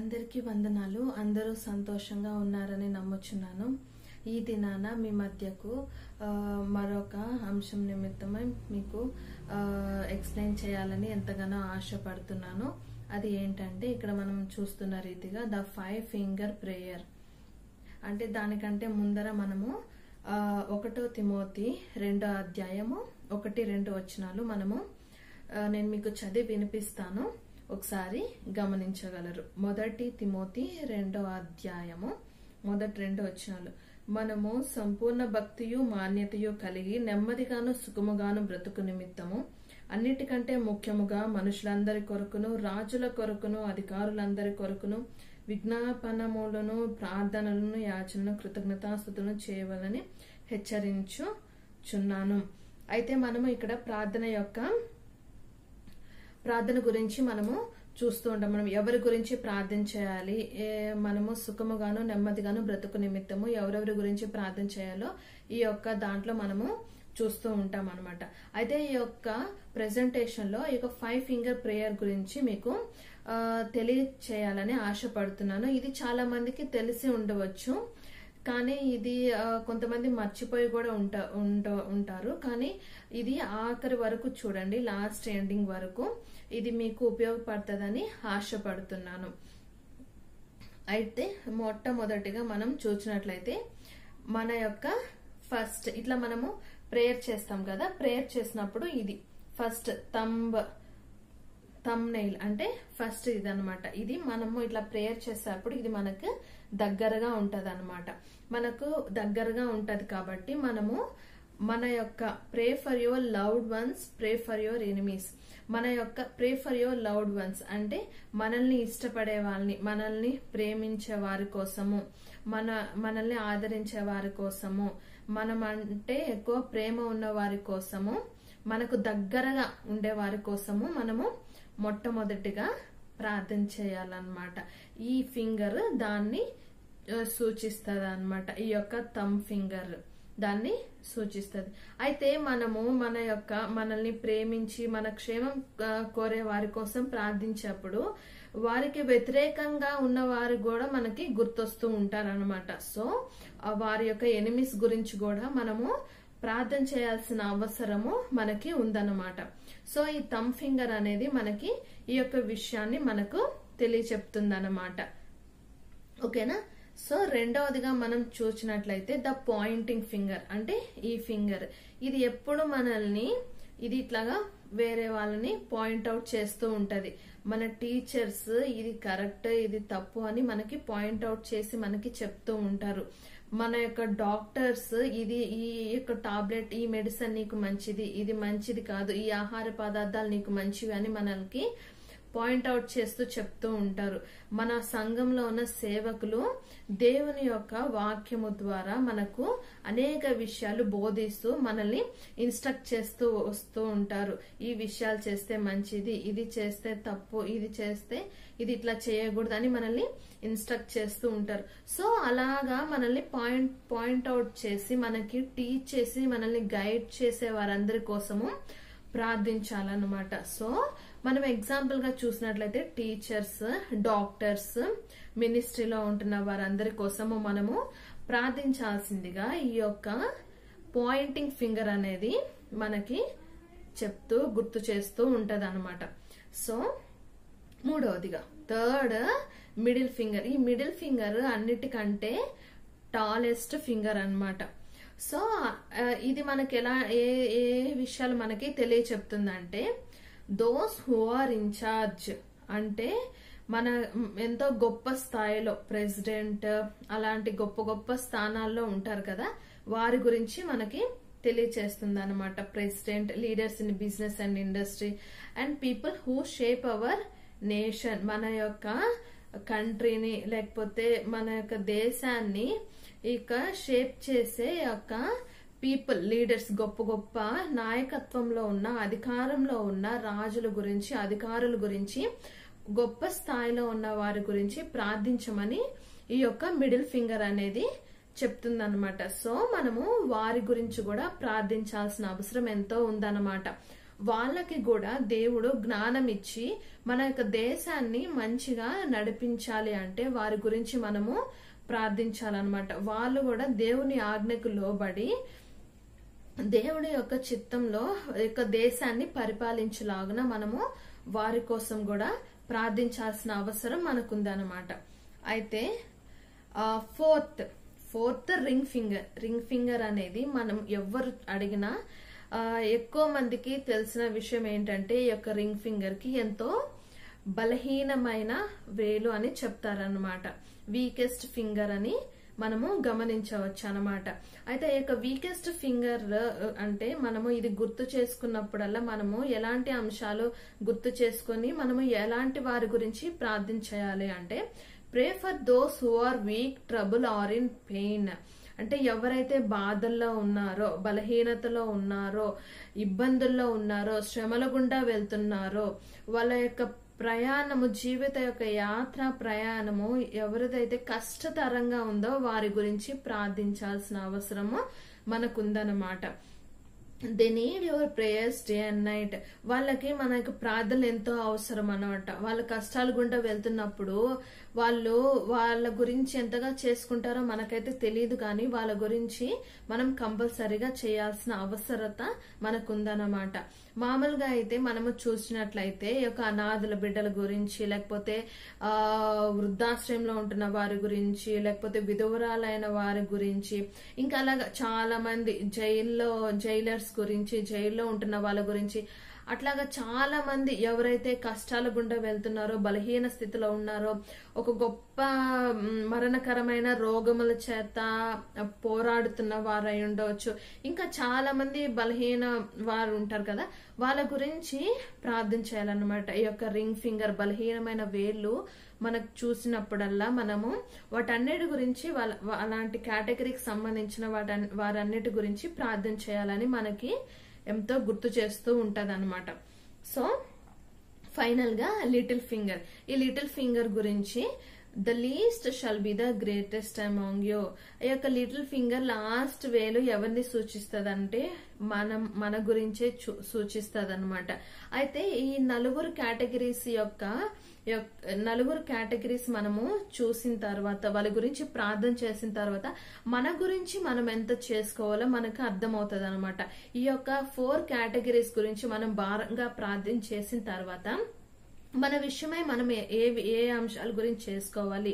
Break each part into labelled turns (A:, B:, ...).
A: అందరికీ వందనాలు అందరూ సంతోషంగా ఉన్నారని నమ్ముచున్నాను ఈ దినాన మీ మధ్యకు ఆ, మరొక అంశం నిమిత్తమై మీకు ఎక్స్ప్లెయిన్ చేయాలని ఎంతగానో ఆశపడుతున్నాను అది ఏంటంటే ఇక్కడ మనం చూస్తున్న రీతిగా ద ఫైవ్ ఫింగర్ ప్రేయర్ అంటే దానికంటే ముందర మనము ఆ, ఒకటో తిమోతి రెండో అధ్యాయము ఒకటి రెండు వచనాలు మనము ఆ, నేను మీకు చదివి వినిపిస్తాను ఒకసారి గమనించగలరు మొదటి తిమోతి రెండో అధ్యాయము మొదటి రెండు వచనాలు మనము సంపూర్ణ భక్తియు మాన్యతయు కలిగి నెమ్మదిగాను సుఖముగాను బ్రతుకు నిమిత్తము అన్నిటికంటే ముఖ్యముగా మనుషులందరి కొరకును రాజుల కొరకును అధికారులందరి కొరకును విజ్ఞాపనములను ప్రార్థనలను యాచనను కృతజ్ఞతాస్థుతులను చేయవలని హెచ్చరించుచున్నాను అయితే మనము ఇక్కడ ప్రార్థన యొక్క ప్రార్థన గురించి మనము చూస్తూ ఉంటాం మనం ఎవరి గురించి ప్రార్థన చేయాలి ఏ మనము సుఖముగాను నెమ్మదిగాను బ్రతుకు నిమిత్తము ఎవరెవరి గురించి ప్రార్థన చేయాలో ఈ యొక్క దాంట్లో మనము చూస్తూ ఉంటాం అనమాట అయితే ఈ యొక్క ప్రెజెంటేషన్ లో ఈ యొక్క ఫైవ్ ఫింగర్ ప్రేయర్ గురించి మీకు ఆ, తెలియచేయాలని ఆశపడుతున్నాను ఇది చాలా మందికి తెలిసి ఉండవచ్చు కానీ ఇది ఆ, కొంతమంది మర్చిపోయి కూడా ఉంటా ఉంట- ఉంటారు కానీ ఇది ఆఖరి వరకు చూడండి లాస్ట్ ఎండింగ్ వరకు ఇది మీకు ఉపయోగపడుతుందని ఆశపడుతున్నాను అయితే మొట్టమొదటిగా మనం చూసినట్లయితే మన యొక్క ఫస్ట్ ఇట్లా మనము ప్రేయర్ చేస్తాం కదా ప్రేయర్ చేసినప్పుడు ఇది ఫస్ట్ తంబ్ థమ్ నెయిల్ అంటే ఫస్ట్ ఇది అనమాట ఇది మనము ఇట్లా ప్రేయర్ చేసేటప్పుడు ఇది మనకు దగ్గరగా ఉంటది అనమాట మనకు దగ్గరగా ఉంటది కాబట్టి మనము మన యొక్క pray for your loved ones pray for your enemies మన యొక్క pray for your loved ones అంటే మనల్ని ఇష్టపడే వాళ్ళని మనల్ని ప్రేమించే వారి కోసము మన మనల్ని ఆదరించే వారి కోసము మనం అంటే ఎక్కువ ప్రేమ ఉన్న వారి కోసము మనకు దగ్గరగా ఉండే వారి కోసము మనము మొట్టమొదటిగా ప్రార్థన చేయాలన్నమాట ఈ ఫింగర్ దాన్ని సూచిస్తుంది అనమాట ఈ యొక్క థమ్ ఫింగర్ దాన్ని సూచిస్తుంది అయితే మనము మన యొక్క మనల్ని ప్రేమించి మన క్షేమం ఆ, కోరే వారి కోసం ప్రార్థించేప్పుడు వారికి వ్యతిరేకంగా ఉన్న వారు కూడా మనకి గుర్తొస్తూ ఉంటారనమాట సో ఆ వారి యొక్క ఎనిమిస్ గురించి కూడా మనము ప్రార్థన చేయాల్సిన అవసరము మనకి ఉందన్నమాట సో ఈ థమ్ ఫింగర్ అనేది మనకి ఈ యొక్క విషయాన్ని మనకు తెలియచెప్తుందన్నమాట ఓకేనా సో రెండవదిగా మనం చూసినట్లయితే ద పాయింటింగ్ ఫింగర్ అంటే ఈ ఫింగర్ ఇది ఎప్పుడు మనల్ని ఇది ఇట్లాగా వేరే వాళ్ళని పాయింట్ అవుట్ చేస్తూ ఉంటది మన టీచర్స్ ఇది కరెక్ట్ ఇది తప్పు అని మనకి పాయింట్ అవుట్ చేసి మనకి చెప్తూ ఉంటారు మన యొక్క డాక్టర్స్ ఇది ఈ యొక్క టాబ్లెట్ ఈ మెడిసిన్ నీకు మంచిది ఇది మంచిది కాదు ఈ ఆహార పదార్థాలు నీకు మంచివి అని మనకి పాయింట్ అవుట్ చేస్తూ చెప్తూ ఉంటారు మన సంఘంలో ఉన్న సేవకులు దేవుని యొక్క వాక్యము ద్వారా మనకు అనేక విషయాలు బోధిస్తూ మనల్ని ఇన్స్ట్రక్ట్ చేస్తూ వస్తూ ఉంటారు ఈ విషయాలు చేస్తే మంచిది ఇది చేస్తే తప్పు ఇది చేస్తే ఇది ఇట్లా చేయకూడదు అని మనల్ని ఇన్స్ట్రక్ట్ చేస్తూ ఉంటారు సో అలాగా మనల్ని పాయింట్ పాయింట్ అవుట్ చేసి మనకి టీచ్ చేసి మనల్ని గైడ్ చేసే వారందరి కోసము ప్రార్థించాలన్నమాట సో మనం ఎగ్జాంపుల్ గా చూసినట్లయితే టీచర్స్ డాక్టర్స్ మినిస్ట్రీలో ఉంటున్న వారందరి కోసము మనము ప్రార్థించాల్సిందిగా ఈ యొక్క పాయింటింగ్ ఫింగర్ అనేది మనకి చెప్తూ గుర్తు చేస్తూ ఉంటది అనమాట సో మూడవదిగా థర్డ్ మిడిల్ ఫింగర్ ఈ మిడిల్ ఫింగర్ అన్నిటికంటే టాలెస్ట్ ఫింగర్ అన్నమాట సో ఆ, ఇది మనకి ఎలా ఏ ఏ విషయాలు మనకి తెలియచెప్తుందంటే దోస్ హూ ఆర్ ఇన్ఛార్జ్ అంటే మన మ్, ఎంతో గొప్ప స్థాయిలో ప్రెసిడెంట్ అలాంటి గొప్ప గొప్ప స్థానాల్లో ఉంటారు కదా వారి గురించి మనకి తెలియచేస్తుంది అనమాట president leaders in business and industry and people who shape our nation మన యొక్క కంట్రీని లేకపోతే మన యొక్క దేశాన్ని ఇక షేప్ చేసే యొక్క పీపుల్ లీడర్స్ గొప్ప గొప్ప నాయకత్వంలో ఉన్న అధికారంలో ఉన్న రాజుల గురించి అధికారుల గురించి గొప్ప స్థాయిలో ఉన్న వారి గురించి ప్రార్థించమని ఈ యొక్క మిడిల్ ఫింగర్ అనేది చెప్తుందన్నమాట సో మనము వారి గురించి కూడా ప్రార్థించాల్సిన అవసరం ఎంతో ఉందన్నమాట వాళ్ళకి కూడా దేవుడు జ్ఞానం ఇచ్చి మన యొక్క దేశాన్ని మంచిగా నడిపించాలి అంటే వారి గురించి మనము ప్రార్థించాలన్నమాట వాళ్ళు కూడా దేవుని ఆజ్ఞకు లోబడి దేవుడి యొక్క చిత్తంలో యొక్క దేశాన్ని పరిపాలించలాగున మనము వారి కోసం కూడా ప్రార్థించాల్సిన అవసరం మనకుందనమాట అయితే fourth fourth ring finger ring finger అనేది మనం ఎవరు అడిగినా ఆ, ఎక్కువ మందికి తెలిసిన విషయం ఏంటంటే ఈ యొక్క రింగ్ ఫింగర్ కి ఎంతో బలహీనమైన వేలు అని చెప్తారనమాట వీకెస్ట్ ఫింగర్ అని మనము గమనించవచ్చు అనమాట అయితే ఈ యొక్క వీకెస్ట్ ఫింగర్ అంటే మనము ఇది గుర్తు చేసుకున్నప్పుడల్లా మనము ఎలాంటి అంశాలు గుర్తు చేసుకొని మనము ఎలాంటి వారి గురించి ప్రార్థించేయాలి అంటే pray for those who are weak trouble are in pain అంటే ఎవరైతే బాధల్లో ఉన్నారో బలహీనతలో ఉన్నారో ఇబ్బందుల్లో ఉన్నారో శ్రమల గుండా వెళ్తున్నారో వాళ్ళ యొక్క ప్రయాణము జీవిత యొక్క యాత్ర ప్రయాణము ఎవరిదైతే కష్టతరంగా ఉందో వారి గురించి ప్రార్థించాల్సిన అవసరము మనకుందనమాట they need your prayers day and night వాళ్ళకి మనకి ప్రార్థనలు ఎంతో అవసరం అనమాట వాళ్ళ కష్టాలు గుండా వెళ్తున్నప్పుడు వాళ్ళు వాళ్ళ గురించి ఎంతగా చేసుకుంటారో మనకైతే తెలియదు కానీ వాళ్ళ గురించి మనం కంపల్సరీగా చేయాల్సిన అవసరత మనకుందనమాట మామూలుగా అయితే మనము చూసినట్లయితే ఈ యొక్క అనాథుల బిడ్డల గురించి లేకపోతే ఆ వృద్ధాశ్రయంలో ఉంటున్న వారి గురించి లేకపోతే విధవరాలైన వారి గురించి ఇంకా అలాగా చాలా మంది జైల్లో జైలర్స్ గురించి జైల్లో ఉంటున్న వాళ్ళ గురించి అట్లాగా చాలా మంది ఎవరైతే కష్టాల గుండా వెళ్తున్నారో బలహీన స్థితిలో ఉన్నారో ఒక గొప్ప మ్, మరణకరమైన రోగముల చేత పోరాడుతున్న వారు అయి ఉండవచ్చు ఇంకా చాలా మంది బలహీన వారు ఉంటారు కదా వాళ్ళ గురించి ప్రార్థించాలన్నమాట ఈ యొక్క రింగ్ ఫింగర్ బలహీనమైన వేళ్ళు మనకు చూసినప్పుడల్లా మనము వాటన్నిటి గురించి వాళ్ళ వా- అలాంటి కేటగిరీకి సంబంధించిన వాట వారన్నిటి గురించి ప్రార్థన చేయాలని మనకి ఎంతో గుర్తు చేస్తూ ఉంటది సో ఫైనల్ గా లిటిల్ ఫింగర్ ఈ లిటిల్ ఫింగర్ గురించి the least shall be the greatest among you ఈ యొక్క లిటిల్ ఫింగర్ లాస్ట్ వేలు ఎవరిని సూచిస్తుంది మనం మన గురించే సూచిస్తుంది అనమాట అయితే ఈ నలుగురు కేటగిరీస్ యొక్క యొక్క- నలుగురు కేటగిరీస్ మనము చూసిన తర్వాత వాళ్ళ గురించి ప్రార్థన చేసిన తర్వాత మన గురించి మనం ఎంత చేసుకోవాలో మనకు అర్థమవుతుంది అనమాట ఈ యొక్క ఫోర్ కేటగిరీస్ గురించి మనం భారంగా ప్రార్థన చేసిన తర్వాత మన విషయమై మనం ఏ ఏ- ఏ అంశాల గురించి చేసుకోవాలి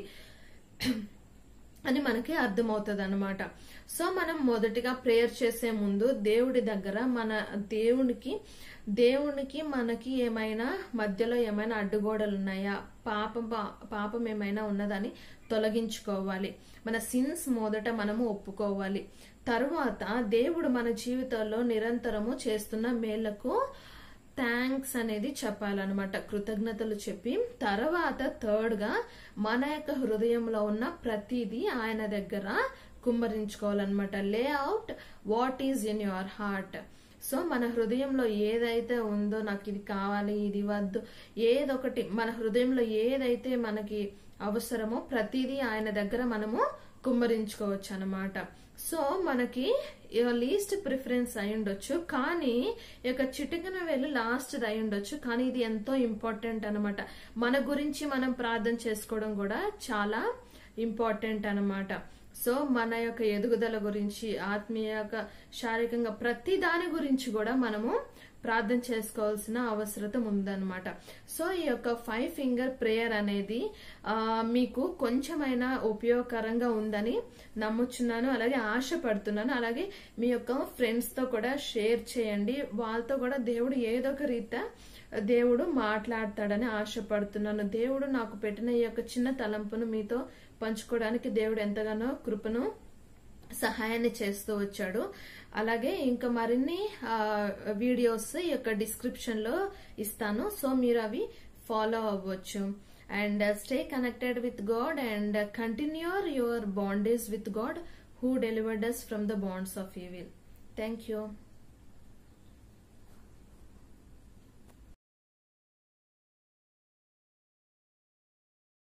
A: అని మనకి అర్థమవుతుంది అనమాట సో మనం మొదటిగా ప్రేయర్ చేసే ముందు దేవుడి దగ్గర మన దేవునికి దేవునికి మనకి ఏమైనా మధ్యలో ఏమైనా అడ్డుగోడలు ఉన్నాయా పాపం పాపం ఏమైనా ఉన్నదని తొలగించుకోవాలి మన సిన్స్ మొదట మనము ఒప్పుకోవాలి తరువాత దేవుడు మన జీవితంలో నిరంతరము చేస్తున్న మేళ్లకు థ్యాంక్స్ అనేది చెప్పాలన్నమాట కృతజ్ఞతలు చెప్పి తర్వాత థర్డ్ గా మన యొక్క హృదయంలో ఉన్న ప్రతిదీ ఆయన దగ్గర కుమ్మరించుకోవాలన్నమాట lay out what is in your heart so మన హృదయంలో ఏదైతే ఉందో నాకు ఇది కావాలి ఇది వద్దు ఏదొకటి మన హృదయంలో ఏదైతే మనకి అవసరమో ప్రతిదీ ఆయన దగ్గర మనము కుమ్మరించుకోవచ్చు అనమాట సో మనకి లీస్ట్ ప్రిఫరెన్స్ అయి ఉండొచ్చు కానీ ఈ యొక్క చిటికన వేలు లాస్ట్ అయి ఉండొచ్చు కానీ ఇది ఎంతో ఇంపార్టెంట్ అన్నమాట మన గురించి మనం ప్రార్థన చేసుకోవడం కూడా చాలా ఇంపార్టెంట్ అన్నమాట సో మన యొక్క ఎదుగుదల గురించి ఆత్మీయ శారీరకంగా ప్రతి దాని గురించి కూడా మనము ప్రార్థన చేసుకోవాల్సిన అవసరత ఉందన్నమాట సో ఈ యొక్క ఫైవ్ ఫింగర్ ప్రేయర్ అనేది ఆ, మీకు కొంచెమైనా ఉపయోగకరంగా ఉందని నమ్ముచున్నాను అలాగే ఆశపడుతున్నాను అలాగే మీ యొక్క ఫ్రెండ్స్ తో కూడా షేర్ చేయండి వాళ్ళతో కూడా దేవుడు ఏదో ఒక రీత్యా దేవుడు మాట్లాడతాడని ఆశపడుతున్నాను దేవుడు నాకు పెట్టిన ఈ యొక్క చిన్న తలంపును మీతో పంచుకోవడానికి దేవుడు ఎంతగానో కృపను సహాయాన్ని చేస్తూ వచ్చాడు అలాగే ఇంకా మరిన్ని ఆ, వీడియోస్ ఈ యొక్క డిస్క్రిప్షన్ లో ఇస్తాను సో మీరు అవి ఫాలో అవ్వచ్చు and stay connected with God and continue your bondage with God who delivered us from the bonds of evil thank you